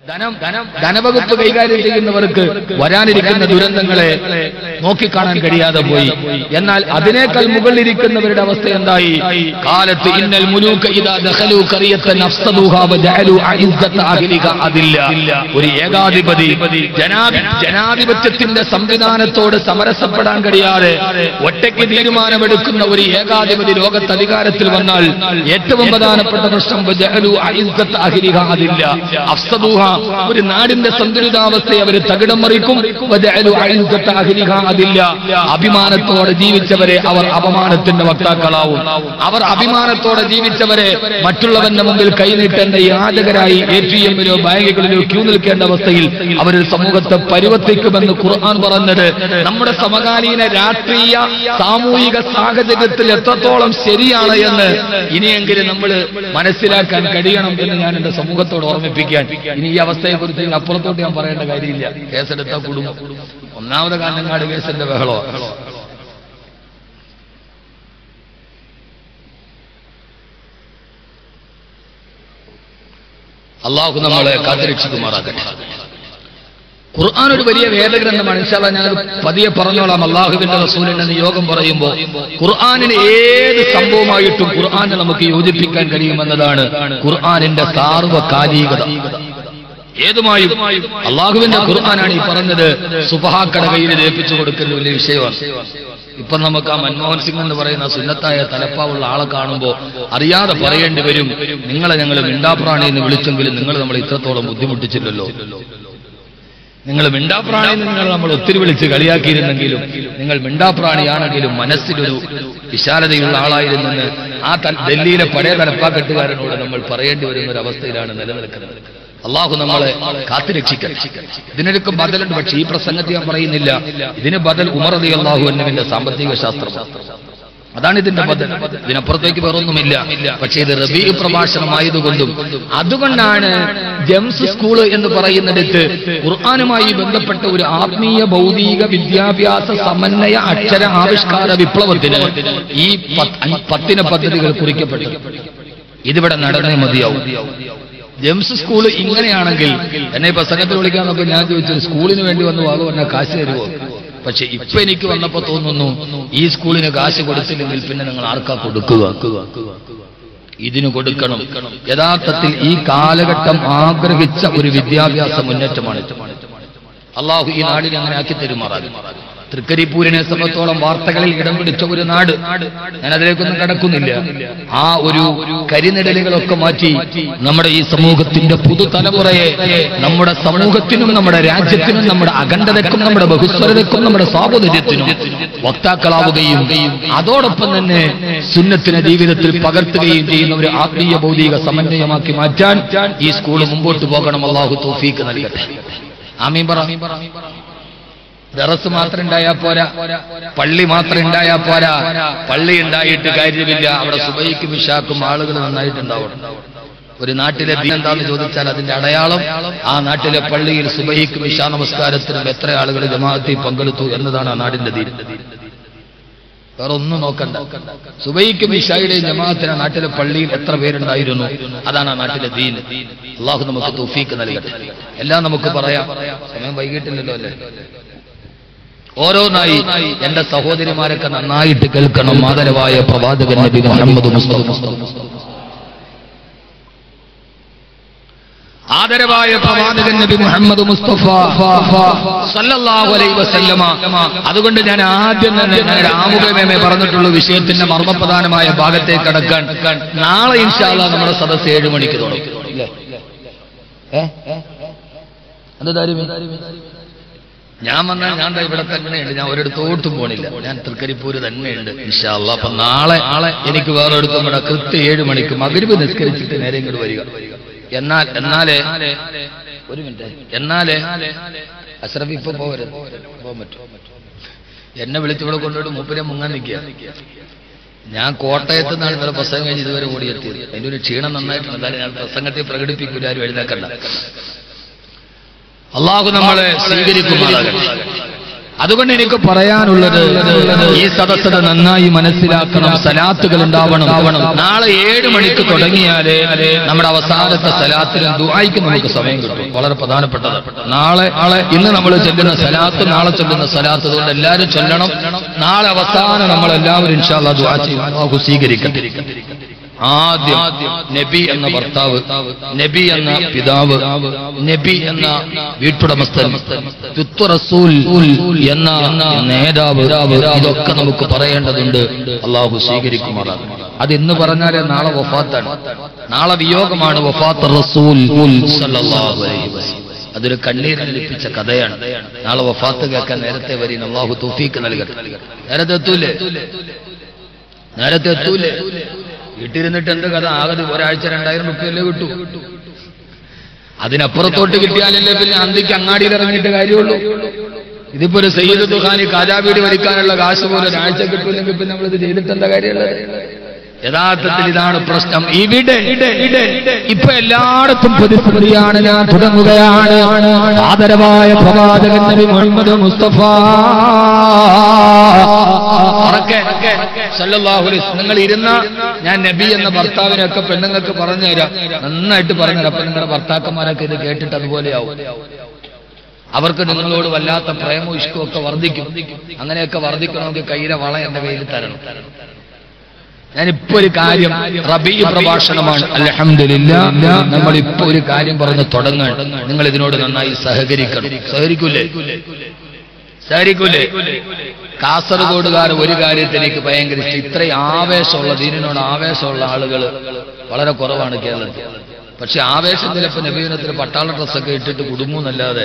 ധനം ധനം ധനവകുപ്പ് കൈകാര്യം ചെയ്യുന്നവർക്ക് വരാനിരിക്കുന്ന ദുരന്തങ്ങളെ നോക്കിക്കാണാൻ കഴിയാതെ പോയി എന്നാൽ അതിനേക്കാൾ മുകളിലിരിക്കുന്നവരുടെ അവസ്ഥ എന്തായി കാലത്ത് ഇന്നൽ മുലൂക ഇദാ ദഖലൂ ഖറിയത്തൻ അഫ്സദൂഹാ വജഅലൂ അഇസ്സത അഹ്ലിഹ അതില്ല ഒരു ഏകാധിപതി ജനാധി ജനാധിപത്യത്തിന്റെ സംവിധാനത്തോട് സമരസപ്പെടാൻ കഴിയാതെ ഒറ്റയ്ക്ക് തീരുമാനമെടുക്കുന്ന ഒരു ഏകാധിപതി ലോകത്ത് അധികാരത്തിൽ വന്നാൽ ഏറ്റവും പ്രധാനപ്പെട്ട പ്രശ്നം വജഅലൂ അഇസ്സത അഹ്ലിഹ അതില്ല അഫ്സദൂഹ ഒരു നാടിന്റെ സന്തുലിതാവസ്ഥയെ അവർ തകിടം മറിക്കും വജഅലൂ അഇസ്സത അഹ്ലിഹ അതില്ല അഭിമാനത്തോടെ ജീവിച്ചവരെ അവർ അപമാനത്തിന്റെ വക്താക്കളാവും അവർ അഭിമാനത്തോടെ ജീവിച്ചവരെ മറ്റുള്ളവന്റെ മുമ്പിൽ കൈനീട്ടേണ്ട യാചകരായി എ ടി എമ്മിലോ ബാങ്കുകളിലോ ക്യൂ നിൽക്കേണ്ട അവസ്ഥയിൽ അവരിൽ സമൂഹത്തെ പരിവർത്തിക്കുമെന്ന് ഖുർആൻ പറഞ്ഞത് നമ്മുടെ സമകാലീന രാഷ്ട്രീയ സാമൂഹിക സാഹചര്യത്തിൽ എത്രത്തോളം ശരിയാണ് എന്ന് ഇനിയെങ്കിലും നമ്മൾ മനസ്സിലാക്കാൻ കഴിയണം എന്ന് ഞാൻ എന്റെ സമൂഹത്തോട് ഓർമ്മിപ്പിക്കാൻ ഇനി ഈ അവസ്ഥയെക്കുറിച്ച് ഇനി അപ്പുറത്തോട്ട് ഞാൻ പറയേണ്ട കാര്യമില്ല കേസെടുത്ത കുടുംബം ഒന്നാമത് കാഞ്ഞങ്ങാട് കേസിന്റെ ബഹളോ അള്ളാഹു നമ്മളെ കാത്തിരക്ഷിക്കുമാറാകട്ടെ ഖുർആൻ ഒരു വലിയ വേദഗ്രന്ഥമാണ് ഇൻഷാല്ല ഞാൻ പതിയെ പറഞ്ഞോളാം അള്ളാഹുവിന്റെ റസൂലിന്റെ നിയോഗം പറയുമ്പോൾ ഖുർആാനിന് ഏത് സംഭവമായിട്ടും ഖുർആാനെ നമുക്ക് യോജിപ്പിക്കാൻ കഴിയുമെന്നതാണ് ഖുർആാനിന്റെ സാർവകാലികത ഏതുമായും അള്ളാഹുവിന്റെ ഖുർആനാണ് ഈ പറഞ്ഞത് സുഫഹാക്കട കയ്യിൽ ഏൽപ്പിച്ചു കൊടുക്കുന്ന വലിയ വിഷയമാണ് ഇപ്പൊ നമുക്ക് ആ മൻമോഹൻ സിംഗ് എന്ന് പറയുന്ന സുന്നത്തായ തലപ്പാവുള്ള ആളെ കാണുമ്പോൾ അറിയാതെ പറയേണ്ടി വരും നിങ്ങളെ ഞങ്ങൾ മിണ്ടാപ്രാണി എന്ന് വിളിച്ചെങ്കിലും നിങ്ങൾ നമ്മൾ ഇത്രത്തോളം ബുദ്ധിമുട്ടിച്ചില്ലല്ലോ നിങ്ങൾ മിണ്ടാപ്രാണി എന്ന് നിങ്ങൾ നമ്മൾ ഒത്തിരി വിളിച്ച് കളിയാക്കിയിരുന്നെങ്കിലും നിങ്ങൾ മിണ്ടാപ്രാണിയാണെങ്കിലും മനസ്സിലൊരു വിശാലതയുള്ള ആളായിരുന്നെന്ന് ആ തൽ- ഡൽഹിയിലെ പഴയ തലപ്പാക്കെട്ടുകാരനോട് നമ്മൾ പറയേണ്ടി വരുന്ന ഒരു അവസ്ഥയിലാണ് നിലനിൽക്കുന്നത് അള്ളാഹു നമ്മളെ കാത്തുരക്ഷിക്കട്ടെ ഇതിനൊക്കെ ബദലുണ്ട് പക്ഷേ ഈ പ്രസംഗത്തിൽ ഞാൻ പറയുന്നില്ല ഇതിന് ബദൽ ഉമർ അലി അള്ളാഹു എന്നതിന്റെ സാമ്പത്തിക ശാസ്ത്രം അതാണ് ഇതിന്റെ ബദൽ ഇതിനപ്പുറത്തേക്ക് വേറൊന്നുമില്ല പക്ഷേ ഇത് റബീ പ്രഭാഷണമായതുകൊണ്ടും അതുകൊണ്ടാണ് ജംസ് സ്കൂൾ എന്ന് പറയുന്നിടത്ത് ഖുർആാനുമായി ബന്ധപ്പെട്ട ഒരു ആത്മീയ ഭൗതിക വിദ്യാഭ്യാസ സമന്വയ അക്ഷര ആവിഷ്കാര വിപ്ലവത്തിന് ഈ പത്ത് അഞ്ച് പത്തിന പദ്ധതികൾ കുറിക്കപ്പെട്ടു ഇതിവിടെ നടന്നേ മതിയാവും ജെംസ് സ്കൂൾ ഇങ്ങനെയാണെങ്കിൽ എന്നെ പ്രസംഗത്തിൽ വിളിക്കാൻ നോക്കി ഞാൻ ചോദിച്ചു സ്കൂളിന് വേണ്ടി വന്ന് വാങ്ങു പറഞ്ഞാൽ കാശ് തരുമോ പക്ഷെ ഇപ്പൊ എനിക്ക് വന്നപ്പോ തോന്നുന്നു ഈ സ്കൂളിന് കാശ് കൊടുത്തില്ലെങ്കിൽ പിന്നെ നിങ്ങൾ ആർക്കാ കൊടുക്കുക ഇതിന് കൊടുക്കണം യഥാർത്ഥത്തിൽ ഈ കാലഘട്ടം ആഗ്രഹിച്ച ഒരു വിദ്യാഭ്യാസ മുന്നേറ്റമാണ് അള്ളാഹു ഈ നാടിനെ അങ്ങനെ ആക്കി തരുമാറാകും തൃക്കരിപ്പൂരിനെ സംബന്ധിച്ചോളം വാർത്തകളിൽ ഇടം പിടിച്ച ഒരു നാട് ഞാൻ അതിലേക്കൊന്നും കടക്കുന്നില്ല ആ ഒരു കരിനിഴലുകളൊക്കെ മാറ്റി നമ്മുടെ ഈ സമൂഹത്തിന്റെ പുതുതലമുറയെ നമ്മുടെ സമൂഹത്തിനും നമ്മുടെ രാജ്യത്തിനും നമ്മുടെ അഖണ്ഡതയ്ക്കും നമ്മുടെ ബഹുസ്വരതയ്ക്കും നമ്മുടെ സാഹോദര്യത്തിനും വക്താക്കളാവുകയും അതോടൊപ്പം തന്നെ സുന്നത്തിനെ ജീവിതത്തിൽ പകർത്തുകയും ചെയ്യുന്ന ഒരു ആത്മീയ ഭൗതിക സമന്വയമാക്കി മാറ്റാൻ ഈ സ്കൂൾ മുമ്പോട്ട് പോകണം അള്ളാഹു തോഫീക്ക് നൽകട്ടെ ആമീൻ പറ ദറസ് മാത്രം ഉണ്ടായാ പോരാ പള്ളി മാത്രം ഉണ്ടായാ പോരാ പള്ളി ഉണ്ടായിട്ട് കാര്യമില്ല അവിടെ സുബൈക്കും വിശാക്കും ആളുകൾ നന്നായിട്ടുണ്ടാവണം ഒരു നാട്ടിലെ ദീൻ എന്താന്ന് ചോദിച്ചാൽ അതിന്റെ അടയാളം ആ നാട്ടിലെ പള്ളിയിൽ സുബൈക്കും വിശാ നമസ്കാരത്തിനും എത്ര ആളുകൾ ജമാഅത്തിൽ പങ്കെടുത്തു എന്നതാണ് ആ നാടിന്റെ ദീൻ വേറെ ഒന്നും നോക്കണ്ട സുബൈക്കും ഇഷായുടെയും ജമാഅത്തിന് ആ നാട്ടിലെ പള്ളിയിൽ എത്ര പേരുണ്ടായിരുന്നു അതാണ് ആ നാട്ടിലെ ദീൻ അള്ളാഹു നമുക്ക് തൗഫീക്ക് നൽകട്ടെ എല്ലാം നമുക്ക് പറയാം സമയം വൈകിട്ടില്ലല്ലോ അല്ലേ ഓരോന്നായി എന്റെ സഹോദരിമാരൊക്കെ നന്നായിട്ട് കേൾക്കണം മാതരവായ പ്രവാചകൻ നബി മുഹമ്മദ് മുസ്തഫ ആദരവായ പ്രവാചകൻ നബി മുഹമ്മദ് മുസ്തഫ സല്ലല്ലാഹു അലൈഹി വസല്ലമ അതുകൊണ്ട് ഞാൻ ആദ്യം തന്നെ ഞാൻ ആമുഖമേ പറഞ്ഞിട്ടുള്ള വിഷയത്തിന്റെ മർമ്മപ്രധാനമായ ഭാഗത്തേക്ക് കടക്കാൻ നാളെ ഇൻഷാല്ല നമ്മുടെ സദസ്സ് ഏഴ് മണിക്ക് തുടങ്ങും ഇല്ലേ? ഏ? എന്താ താരമി? ഞാൻ വന്നാൽ ഞാൻ ദാ ഇവിടെ തന്നെയുണ്ട് ഞാൻ ഒരിടത്തോട്ടും പോണില്ല ഞാൻ തൃക്കരിപ്പൂര് തന്നെയുണ്ട് ഇൻഷാല്ല അപ്പൊ നാളെ നാളെ എനിക്ക് വേറെ എടുത്തും ഇവിടെ കൃത്യം ഏഴ് മണിക്ക് മകരിവ് നിസ്കരിച്ചിട്ട് നേരെ ഇങ്ങോട്ട് വരിക എന്നാൽ എന്നാലേ ഒരു മിനിറ്റ് എന്നാലേ അഷ്റഫ് ഇപ്പൊ പോവരുത് പോകാൻ പറ്റും എന്നെ വിളിച്ചിവിടെ കൊണ്ടുപോയിട്ട് മൂപ്പരെ മുങ്ങാൻ നിൽക്കുക ഞാൻ കോട്ടയത്ത് നിന്നാണ് ഇന്നലെ പ്രസംഗം കഴിഞ്ഞ് ഇതുവരെ ഓടിയെത്തിയത് അതിന്റെ ഒരു ക്ഷീണം നന്നായിട്ടുണ്ട് എന്തായാലും ഞാൻ പ്രസംഗത്തെ പ്രകടിപ്പിക്കൂല ആരും എഴുന്നേക്കണ്ട അള്ളാഹു നമ്മളെ സ്വീകരിക്കുമാറാകട്ടെ അതുകൊണ്ട് എനിക്ക് പറയാനുള്ളത് ഈ സദസ്സത നന്നായി മനസ്സിലാക്കണം സലാത്തുകൾ ഉണ്ടാവണം നാളെ ഏഴ് മണിക്ക് തുടങ്ങിയാലേ നമ്മുടെ അവസാനത്തെ സലാത്തിലും ദുആയ്ക്ക് നമുക്ക് സമയം കിട്ടും വളരെ പ്രധാനപ്പെട്ടത് നാളെ നാളെ ഇന്ന് നമ്മൾ ചൊല്ലുന്ന സലാത്ത് നാളെ ചൊല്ലുന്ന സലാത്ത് അതുകൊണ്ട് എല്ലാവരും ചൊല്ലണം നാളെ അവസാനം നമ്മൾ എല്ലാവരും ഇൻഷാല്ലാ ദുആ ചെയ്യും അല്ലാഹു സ്വീകരിക്കട്ടെ ആദ്യം നബി എന്ന ഭർത്താവ് നബി എന്ന പിതാവ് നബി എന്ന വീട്ടുടമസ്ഥൻ തുത്വ റസൂൽ എന്ന നേതാവ് ഇതൊക്കെ നമുക്ക് പറയേണ്ടതുണ്ട് അള്ളാഹു സ്വീകരിക്കുമാറാണ് അത് എന്ന് പറഞ്ഞാലേ നാളെ വഫാത്താണ് നാളെ വിയോഗമാണ് വഫാത്ത് റസൂൽ സല്ലല്ലാഹു അലൈഹി വസല്ലം അതൊരു കണ്ണീരലിപ്പിച്ച കഥയാണ് നാളെ വഫാത്ത് കേൾക്കാൻ നേരത്തെ വരി അള്ളാഹു തൗഫീക്ക് നൽകട്ടെ നേരത്തെ എത്തൂലേ നേരത്തെ എത്തൂലേ വീട്ടിരുന്നിട്ട് എന്ത് കഥ ആകെ ഒരാഴ്ച രണ്ടായിരം റുപ്യല്ലേ കിട്ടൂ അതിനപ്പുറത്തോട്ട് കിട്ടിയാലല്ലേ പിന്നെ അന്തിക്ക് അങ്ങാടിയിൽ ഇറങ്ങിയിട്ട് കാര്യമുള്ളൂ ഇതിപ്പോ ഒരു സയ്യിദ് ദുഖാനി കാജാബീട് വലിക്കാനുള്ള കാശ് പോലെ ഒരാഴ്ച കിട്ടൂല്ലെങ്കിൽ പിന്നെ നമ്മളിത് ചെയ്തിട്ട് എന്താ കാര്യമുള്ളത് യഥാർത്ഥത്തിൽ ഇതാണ് പ്രശ്നം ഇവിടെ ഇപ്പൊ എല്ലായിടത്തും പ്രതിസന്ധിയാണ് ഞാൻ തുടങ്ങുകയാണ് ആദരവായ പ്രവാചകൻ നബി മുഹമ്മദ് മുസ്തഫ ഉറക്കെ സല്ലല്ലാഹു അലൈഹി വസല്ലം. നിങ്ങൾ ഇരുന്ന ഞാൻ നബി എന്ന ഭർത്താവിനൊക്കെ പെണ്ണുങ്ങൾക്ക് പറഞ്ഞുതരാം നന്നായിട്ട് പറഞ്ഞുതരാം അപ്പൊ നിങ്ങളുടെ ഭർത്താക്കന്മാരൊക്കെ ഇത് കേട്ടിട്ട് അതുപോലെയാവും അവർക്ക് നിങ്ങളോട് വല്ലാത്ത പ്രേമവും ഇഷ്ടവും ഒക്കെ വർദ്ധിക്കും അങ്ങനെയൊക്കെ വർദ്ധിക്കണമെങ്കിൽ കയ്യിലെ വള എന്റെ കയ്യിൽ തരണം ഞാനിപ്പോ ഒരു കാര്യം റബീ പ്രഭാഷണമാണ് അലഹമില്ല നമ്മൾ ഇപ്പൊ ഒരു കാര്യം പറഞ്ഞ് തുടങ്ങാൻ നിങ്ങൾ ഇതിനോട് നന്നായി സഹകരിക്കണം സഹകരിക്കൂലേ സഹകരിക്കൂലേ കാസർഗോഡുകാർ ഒരു കാര്യത്തിൽ എനിക്ക് ഭയങ്കര ഇഷ്ടം ഇത്രയും ആവേശമുള്ള ദീനിനോട് ആവേശമുള്ള ആളുകൾ വളരെ കുറവാണ് കേരളത്തിൽ പക്ഷെ ആവേശം ചിലപ്പോ നവീനത്തിൽ പട്ടാള ഡ്രസ്സൊക്കെ ഇട്ടിട്ട് കുടുങ്ങുന്നല്ലാതെ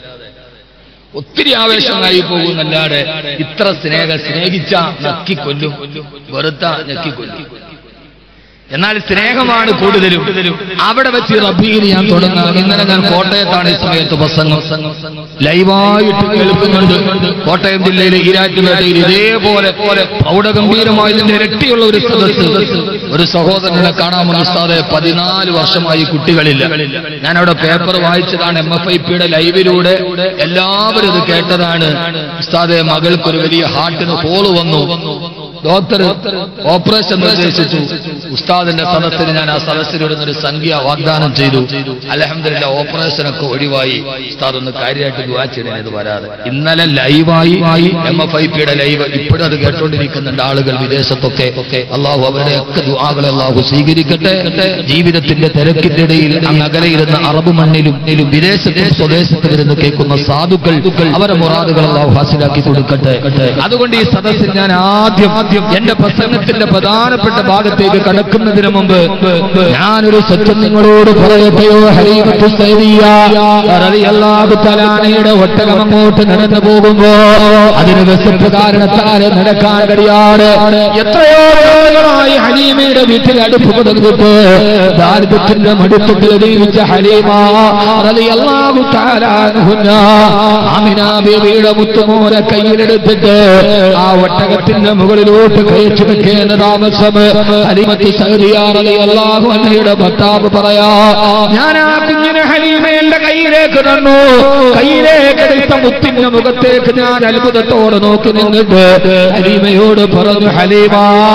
ഒത്തിരി ആവേശമായി പോകുന്നല്ലാതെ ഇത്ര സ്നേഹ സ്നേഹിച്ച ഞെക്കിക്കൊല്ലും വെറുത്ത ഞെക്കിക്കൊല്ലും എന്നാൽ സ്നേഹമാണ് കൂടുതലും അവിടെ വെച്ച് റബീൽ ഞാൻ തുടങ്ങാം ഇന്നലെ ഞാൻ കോട്ടയത്താണ് ഈ സമയത്ത് പ്രസംഗം ലൈവായിട്ട് കേൾക്കുന്നുണ്ട് കോട്ടയം ജില്ലയിലെ ഈരാറ്റുപേട്ടയിൽ ഇതേപോലെ പ്രൗഢഗംഭീരമായി ഇതിന്റെ ഇരട്ടിയുള്ള ഒരു സദസ്സ് ഒരു സഹോദരനെ കാണാമെന്ന് ഉസ്താദെ പതിനാല് വർഷമായി കുട്ടികളില്ല ഞാൻ അവിടെ പേപ്പർ വായിച്ചതാണ് എം എഫ് ഐ പിയുടെ ലൈവിലൂടെ എല്ലാവരും ഇത് കേട്ടതാണ് ഉസ്താദെ മകൾക്ക് ഒരു വലിയ ഹാർട്ടിന് ഹോള് വന്നു ഡോക്ടർ ഓപ്പറേഷൻ നിർദ്ദേശിച്ചു ഉസ്താദിന്റെ സദസ്സിന് ഞാൻ ആ സദസ്സിലിടുന്ന ഒരു സംഖ്യ വാഗ്ദാനം ചെയ്തു അലഹമില്ല ഓപ്പറേഷൻ ഒക്കെ ഒഴിവായി ഉസ്താദ് ഒന്ന് കാര്യമായിട്ട് ദുവാ ചെയ്യണേ ഇത് വരാതെ ഇന്നലെ ലൈവായി എം എഫ് ഐ പിയുടെ ലൈവ് ഇപ്പോഴും അത് കേട്ടോണ്ടിരിക്കുന്നുണ്ട് ആളുകൾ വിദേശത്തൊക്കെ അള്ളാഹു അവരുടെയൊക്കെ ദുആകളെ അള്ളാഹു സ്വീകരിക്കട്ടെ ജീവിതത്തിന്റെ തിരക്കിന്റെ ഇടയിൽ അങ്ങ് അകലെയിരുന്ന അറബ് മണ്ണിലും ലും വിദേശത്തും സ്വദേശത്തും ഇരുന്ന് കേൾക്കുന്ന സാധുക്കൾ അവരെ മുറാദുകൾ അള്ളാഹു ഹാസിലാക്കി കൊടുക്കട്ടെ അതുകൊണ്ട് ഈ സദസ്സിൽ ഞാൻ ആദ്യം എന്റെ പ്രസംഗത്തിന്റെ പ്രധാനപ്പെട്ട ഭാഗത്തേക്ക് കടക്കുന്നതിന് മുമ്പ് ഞാനൊരു സത്യം നിങ്ങളോട് പറയട്ടെയോ ഹരീമത്തു സൈദിയ റളിയല്ലാഹു തആലയുടെ ഒട്ടകം അങ്ങോട്ട് നടന്നു പോകുമ്പോ അതിന് വിശപ്പ് കാരണത്താല് നടക്കാൻ കഴിയാതെ എത്രയോ ആളുകളായി ഹലീമയുടെ വീട്ടിൽ അടുപ്പ് കൊടുത്തിട്ട് ദാരിദ്ര്യത്തിന്റെ മടുപ്പത്തിൽ ജീവിച്ച ഹലീമ റളിയല്ലാഹു തആല അൻഹുന്ന ആമിന ബീവിയുടെ മുത്തുമോനെ കയ്യിലെടുത്തിട്ട് ആ ഒട്ടകത്തിന്റെ മുകളിലോട്ട് കയറ്റി വെക്കേണ്ട താമസം ഹലീമത്ത് സഹദിയ റളിയല്ലാഹു അൻഹയുടെ ഭർത്താവ് പറയാ ഞാൻ ആ കുഞ്ഞിനെ ഹലീമയുടെ കയ്യിലേക്ക് തന്നു കയ്യിലേക്ക് എടുത്ത മുത്തിന്റെ മുഖത്തേക്ക് ഞാൻ അത്ഭുതത്തോടെ നോക്കി നിന്നിട്ട് ഹലീമയോട് പറഞ്ഞു ഹലീമ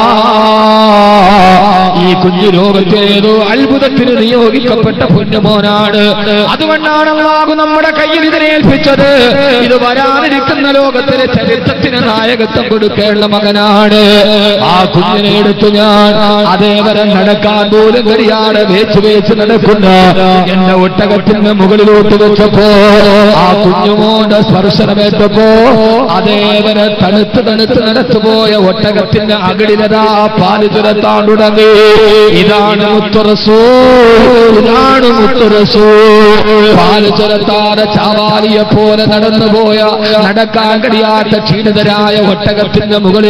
ഈ കുഞ്ഞു ലോകത്തേതോ അത്ഭുതത്തിന് നിയോഗിക്കപ്പെട്ട പുണ്യമോനാണ് അതുകൊണ്ടാണ് അള്ളാഹു നമ്മുടെ കയ്യിൽ ഇതിനെ ഏൽപ്പിച്ചത് ഇത് വരാതിരിക്കുന്ന ലോകത്തിലെ ചരിത്രത്തിന് നായകത്വം കൊടുക്കേണ്ട മകനാണ് ആ കുഞ്ഞിനെ എടുത്തു ഞാൻ അതേവരെ നടക്കാൻ പോലും കഴിയാതെ വേച്ച് വേച്ച് നടക്കുന്ന എന്റെ ഒട്ടകത്തിന്റെ മുകളിലോട്ട് വെച്ചപ്പോ ആ കുഞ്ഞുമോന്റെ സ്പർശനമേറ്റപ്പോ അതേവരെ തണുത്ത് തണുത്ത് നടത്തുപോയ ഒട്ടകത്തിന്റെ അകടിലതാ പാല് ചുരത്താൻ തുടങ്ങി ഇതാണ് മുത്തുറസൂ ഇതാണ് മുത്തുറസൂ പാല് ചുരത്താതെ ചാവാലിയെ പോലെ നടന്നുപോയ നടക്കാൻ കഴിയാത്ത ക്ഷീണിതരായ ഒട്ടകത്തിന്റെ മുകളിലേക്ക്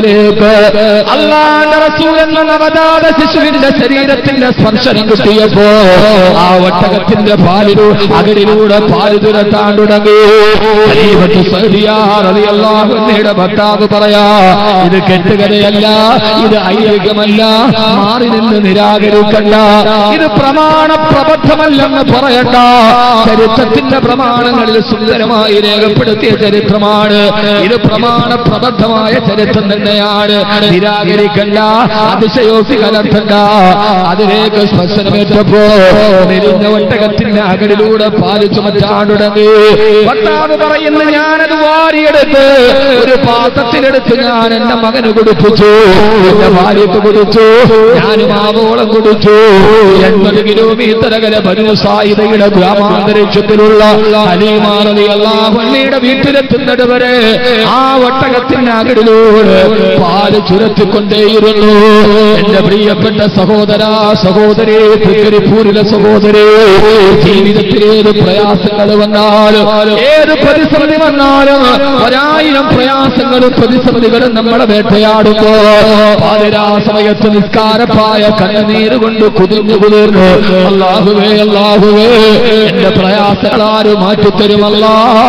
അള്ളാന്റെ റസൂൽ എന്ന നവജാത ശിശുവിന്റെ ശരീരത്തിന്റെ സ്പർശനം കിട്ടിയപ്പോ ആ ഒട്ടകത്തിന്റെ പാലിലൂ അകടിലൂടെ പാല് തുരത്താൻ തുടങ്ങി ഖലീഫത്ത് സഅദിയാർ റളിയല്ലാഹു അൻഹയുടെ ഭർത്താവ് പറയാ ഇത് കെട്ടുകഥയല്ല ഇത് ഐതിഹ്യമല്ല മാറി നിന്ന് നിരാകരിക്കണ്ട ഇത് പ്രമാണ പ്രബദ്ധമല്ലെന്ന് പറയണ്ട ചരിത്രത്തിന്റെ പ്രമാണങ്ങളിൽ സുന്ദരമായി രേഖപ്പെടുത്തിയ ചരിത്രമാണ് ഇത് പ്രമാണ പ്രബദ്ധമായ ചരിത്രം തന്നെയാണ് നിരാകരിക്കണ്ട അതിശയോക്തി കലർത്തണ്ട അതിലേക്ക് സ്പർശനമേറ്റപ്പോ മെലിഞ്ഞ ഒട്ടകത്തിന്റെ അകടിലൂടെ പാല് ചുമറ്റാൻ തുടങ്ങി ഭർത്താവ് പറയുന്നു ഞാനത് വാരിയെടുത്ത് ഒരു പാത്രത്തിലെടുത്ത് ഞാൻ എന്റെ മകന് കുടിപ്പിച്ചു എന്റെ ഭാര്യക്ക് കുടിച്ചു ഞാനും ആവോളം കുടിച്ചു എൺപത് കിലോമീറ്റർ അകലെ ബനു സായിദയുടെ ഗ്രാമാന്തരീക്ഷത്തിലുള്ള അലിമാറതി അള്ളാഹുണ്ണിയുടെ വീട്ടിലെത്തുന്നത് വരെ ആ ഒട്ടകത്തിന്റെ അകടിലൂടെ പാല് ചുരത്തിക്കൊണ്ടേയിരുന്നു എന്റെ പ്രിയപ്പെട്ട സഹോദര സഹോദരി തൃക്കരിപ്പൂരിലെ സഹോദരി ജീവിതത്തിൽ ഏത് പ്രയാസങ്ങൾ വന്നാലും ഏത് പ്രതിസന്ധി വന്നാലും ഒരായിരം പ്രയാസങ്ങളും പ്രതിസന്ധികളും നമ്മളെ വേട്ടയാടുമ്പോ പാതിരാ സമയത്ത് നിസ്കാരപ്പായ കണ്ണുനീര് കൊണ്ട് കുതിർന്നു കുതിർന്നു അള്ളാഹുവേ അള്ളാഹുവേ എന്റെ പ്രയാസങ്ങൾ ആര് മാറ്റിത്തരുമല്ല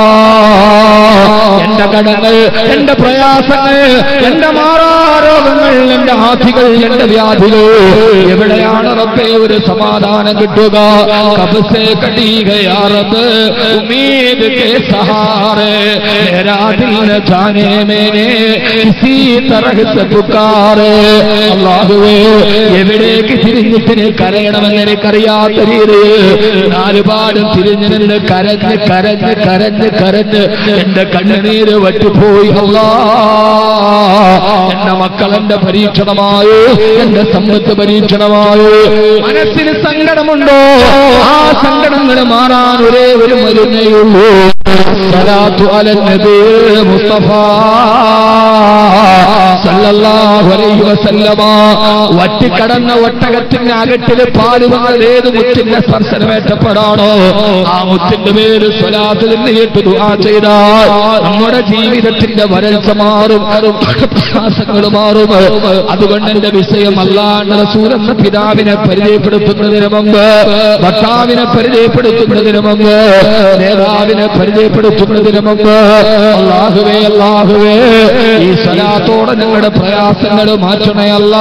എന്റെ കടങ്ങൾ എന്റെ പ്രയാസങ്ങൾ എന്റെ മാറാരോഗങ്ങൾ എന്റെ ആധികൾ എന്റെ വ്യാധികൾ എവിടെയാണ് റബ്ബേ ഒരു സമാധാനം കിട്ടുക കബസേ കടീകയാ റബ്ബ് ഉമ്മീദ് കെ സഹാറെ मेरा दिल न जाने मैंने किसी तरह से पुकारे അള്ളാഹുവേ എവിടേക്ക് തിരിഞ്ഞിട്ട് കരയണമെന്ന് എനിക്കറിയാത്ത രീതിയിൽ നാലുപാടും തിരിഞ്ഞു നിന്ന് കരഞ്ഞ് കരഞ്ഞ് കരഞ്ഞ് കരഞ്ഞ് എന്റെ കണ്ണുനീര് വറ്റിപ്പോയി അല്ലാ എന്റെ മക്കൾ എന്റെ പരീക്ഷണമായോ എന്റെ സമ്പത്ത് പരീക്ഷണമായോ മനസ്സിന് സങ്കടമുണ്ടോ ആ സങ്കടങ്ങൾ മാറാൻ ഒരേ ഒരു മരുന്നേയുള്ളൂ സലാത്തു അലൻ നബി മുസ്തഫ സല്ലല്ലാഹു അലൈഹി വസല്ലമ വറ്റിക്കടന്ന ഒട്ടകത്തിന്റെ അകട്ടില് പാല് വന്നത് ഏത് മുത്തിന്റെ സ്പർശനമേറ്റപ്പെടാണോ ആ മുത്തിന്റെ പേര് സ്വലാത്ത് നിന്നിട്ട് ദുആ ചെയ്താൽ നമ്മുടെ ജീവിതത്തിന്റെ വരൾച്ച മാറും പ്രയാസങ്ങൾ മാറും അതുകൊണ്ട് എന്റെ വിഷയം അല്ലാണ്ട് റസൂൽ എന്ന പിതാവിനെ പരിചയപ്പെടുത്തുന്നതിന് മുമ്പ് ഭർത്താവിനെ പരിചയപ്പെടുത്തുന്നതിന് മുമ്പ് നേതാവിനെ പരിചയപ്പെടുത്തുന്നതിന് മുമ്പ് അള്ളാഹുവേ അള്ളാഹുവേ ഈ സ്വലാത്തോടെ ഞങ്ങളുടെ പ്രയാസങ്ങൾ മാറ്റണയല്ല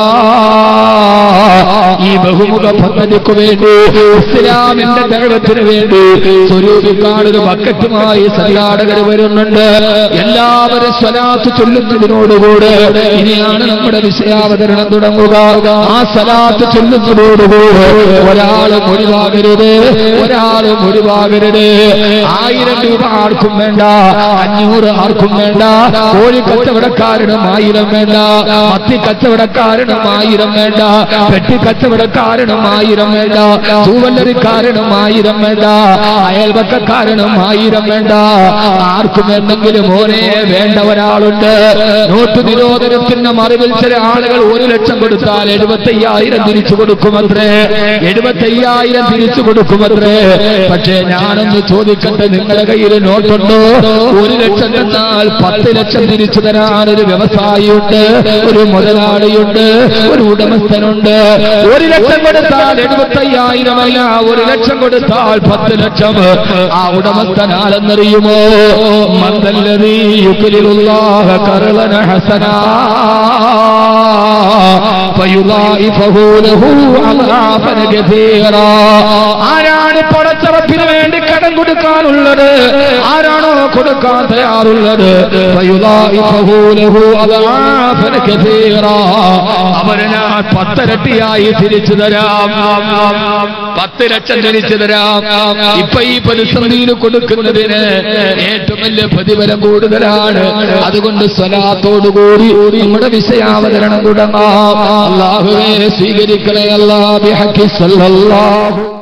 ഈ ബഹുമുഖ പദ്ധതിക്ക് വേണ്ടി ഇസ്ലാമിന്റെ ദൈവത്തിന് വേണ്ടി സ്വരൂപിക്കാനൊരു ബക്കറ്റുമായി സംഘാടകർ വരുന്നുണ്ട് എല്ലാവരും സ്വലാത്ത് ചൊല്ലുന്നതിനോടുകൂടെ ഇനിയാണ് നമ്മുടെ വിഷയാവതരണം തുടങ്ങുക ആ സ്വലാത്ത് ചൊല്ലുന്നതോടുകൂടെ ഒരാളും ഒഴിവാകരുത് ഒരാളും ഒഴിവാകരുത് ആയിരം രൂപ ആർക്കും വേണ്ട അഞ്ഞൂറ് ആർക്കും വേണ്ട കോഴി കച്ചവടക്കാരനും ആയിരം വേണ്ട മത്തി കച്ചവടക്കാരനും ആയിരം വേണ്ട പെട്ടി കച്ചവടക്കാരനും ആയിരം വേണ്ട തൂവല്ലരിക്കാരനും ആയിരം വേണ്ട അയൽവക്കക്കാരനും ആയിരം വേണ്ട ആർക്കും എന്തെങ്കിലും ഓരേ വേണ്ട ഒരാളുണ്ട് നോട്ട് നിരോധനത്തിന്റെ മറിവിൽ ചില ആളുകൾ ഒരു ലക്ഷം കൊടുത്താൽ എഴുപത്തയ്യായിരം തിരിച്ചു കൊടുക്കുമത്രേ എഴുപത്തയ്യായിരം തിരിച്ചു കൊടുക്കുമത്രേ പക്ഷേ ഞാനൊന്ന് ചോദിക്കട്ടെ നിങ്ങളുടെ കയ്യിൽ നോട്ടുണ്ടോ ഒരു ലക്ഷം തന്നാൽ പത്ത് ലക്ഷം തിരിച്ചു തരാൻ ഒരു വ്യവസായിയുണ്ട് ഒരു മുതലാളിയുണ്ട് ഒരു ഉടമസ്ഥനുണ്ട് ഒരു ലക്ഷം കൊടുത്താൽ എഴുപത്തയ്യായിരമല്ല ഒരു ലക്ഷം കൊടുത്താൽ പത്ത് ലക്ഷം ആ ഉടമസ്ഥൻ ആരെന്നറിയുമോ മന്ദല്ലതീ യുക്ലിലുല്ലാഹ കരളന ഹസനാ فيضاعفه له أضعافا كثيرا ആരാണ് പടച്ചറപ്പിന് വേണ്ടി കടം കൊടുക്കാനുള്ളത് ആരാണോ കൊടുക്കാൻ തയ്യാറുള്ളത് فيضاعفه له أضعافا كثيرا അവന് ഞാൻ പത്തരട്ടിയായി തിരിച്ചു തരാം പത്ത് ലക്ഷം തിരിച്ചു തരാം ഇപ്പൊ ഈ പ്രതിസന്ധിയിൽ കൊടുക്കുന്നതിന് ഏറ്റവും വലിയ പ്രതിഫലം കൂടുതലാണ് അതുകൊണ്ട് സ്വലാത്തോടുകൂടി നമ്മുടെ വിഷയാവതരണം തുടങ്ങാം അള്ളാഹുവേ സ്വീകരിക്കണേ അല്ലാ ബിഹഖി സല്ലല്ലാഹു